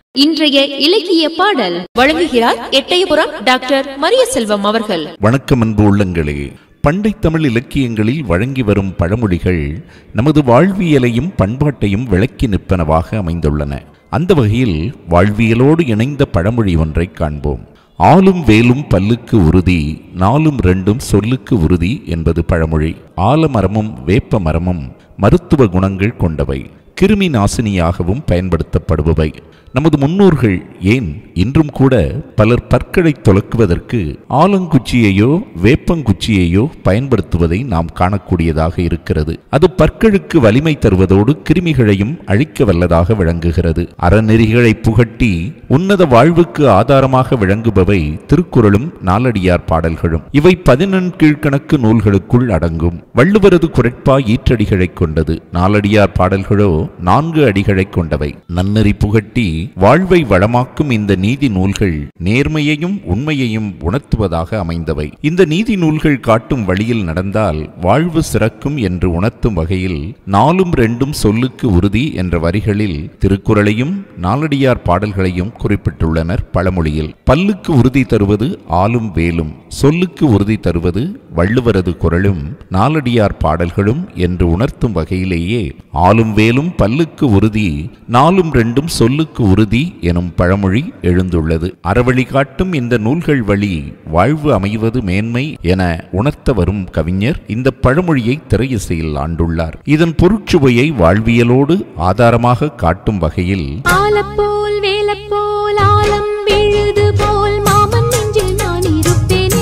இன்றைய இலக்கிய பாடல் வழங்குகிறார் எட்டயபுரம் டாக்டர் மரியசெல்வம் அவர்கள் வணக்கம் அன்பு உள்ளங்களே பண்டை தமிழ் இலக்கியங்களில் வழங்கி வரும் பழமொழிகள் நமது வாழ்வியலையும் பண்பாட்டையும் விளக்கி நிற்பனவாக அமைந்துள்ளன அந்த வகையில் வாழ்வியலோடு இணைந்த பழமொழி ஒன்றை காண்போம் ஆலும் வேலும் பல்லுக்கு உறுதி நாலும் ரெண்டும் சொல்லுக்கு உறுதி என்பது பழமொழி ஆலமரமும் வேப்ப மரமும் மருத்துவ குணங்கள் கொண்டவை கிருமி நாசினியாகவும் பயன்படுத்தப்படுபவை நமது முன்னோர்கள் ஏன் இன்றும் கூட பலர் பற்களை துலக்குவதற்கு ஆலங்குச்சியையோ வேப்பங்குச்சியையோ பயன்படுத்துவதை நாம் காணக்கூடியதாக இருக்கிறது அது பற்களுக்கு வலிமை தருவதோடு கிருமிகளையும் அழிக்க வல்லதாக விளங்குகிறது அறநெறிகளை புகட்டி உன்னத வாழ்வுக்கு ஆதாரமாக விளங்குபவை திருக்குறளும் நாலடியார் பாடல்களும் இவை பதினெண் கீழ்கணக்கு நூல்களுக்குள் அடங்கும் வள்ளுவரது குரட்பா ஈற்றடிகளைக் கொண்டது நாலடியார் பாடல்களோ நான்கு அடிகளைக் கொண்டவை நன்னெறி புகட்டி வாழ்வை வளமாக்கும் இந்த நீதி நூல்கள் நேர்மையையும் உண்மையையும் உணர்த்துவதாக அமைந்தவை இந்த நீதி நூல்கள் காட்டும் வழியில் நடந்தால் வாழ்வு சிறக்கும் என்று உணர்த்தும் வகையில் நாலும் ரெண்டும் சொல்லுக்கு உறுதி என்ற வரிகளில் திருக்குறளையும் நாலடியார் பாடல்களையும் குறிப்பிட்டுள்ளனர் பழமொழியில் பல்லுக்கு உறுதி தருவது ஆலும் வேலும் சொல்லுக்கு உறுதி தருவது வள்ளுவரது குரலும் நாலடியார் பாடல்களும் என்று உணர்த்தும் வகையிலேயே ஆலும் வேலும் பல்லுக்கு உறுதி நாலும் ரெண்டும் சொல்லுக்கு உறுதி எனும் பழமொழி எழுந்துள்ளது அறவழி காட்டும் இந்த நூல்கள் வழி வாழ்வு அமைவது மேன்மை என உணர்த்த வரும் கவிஞர் இந்த பழமொழியை திரையிசையில் ஆண்டுள்ளார் இதன் பொருட்சுவையை வாழ்வியலோடு ஆதாரமாக காட்டும் வகையில் ஆலப்போல் வேலப்போல் ஆலம் விழுது போல் மாமன் நெஞ்சில் நான் இருப்பேனே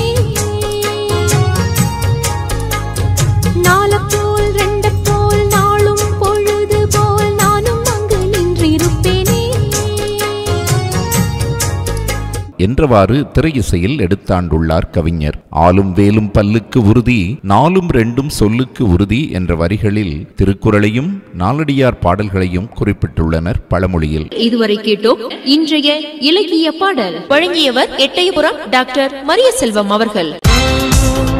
நாலப்போல் ரெண்டப்போல் நாளும் பொழுது போல் நானும் அங்கு நின்றிருப்பேனே என்றவாறு திரையிசையில் எடுத்தாண்டுள்ளார் கவிஞர் ஆலும் வேலும் பல்லுக்கு உறுதி நாலும் ரெண்டும் சொல்லுக்கு உறுதி என்ற வரிகளில் திருக்குறளையும் நாலடியார் பாடல்களையும் குறிப்பிட்டுள்ளனர் பழமொழியில் இதுவரை கேட்டோம் இன்றைய இலக்கிய பாடல் வழங்கியவர் எட்டயபுரம் டாக்டர் மரியசெல்வம் அவர்கள்